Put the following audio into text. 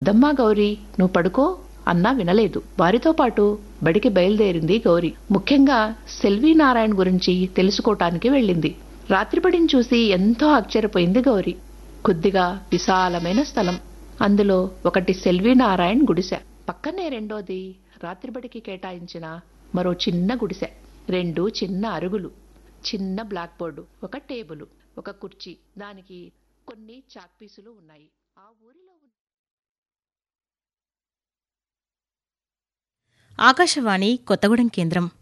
వద్దమ్మా గౌరీ నువ్వు పడుకో అన్నా వినలేదు వారితో పాటు బడికి బయలుదేరింది గౌరీ ముఖ్యంగా సెల్వి నారాయణ గురించి తెలుసుకోవటానికి వెళ్ళింది రాత్రిబడిని చూసి ఎంతో ఆశ్చర్యపోయింది గౌరీ కొద్దిగా విశాలమైన స్థలం అందులో ఒకటి సెల్వి నారాయణ్ గుడిసె పక్కనే రెండోది రాత్రిబడికి కేటాయించిన మరో చిన్న గుడిసె రెండు చిన్న అరుగులు చిన్న బ్లాక్ బోర్డు ఒక టేబుల్ ఒక కుర్చీ దానికి కొన్ని చాక్ పీసులు ఉన్నాయి ఆ ఊరిలో ఉన్న ఆకాశవాణి కొత్తగూడెం కేంద్రం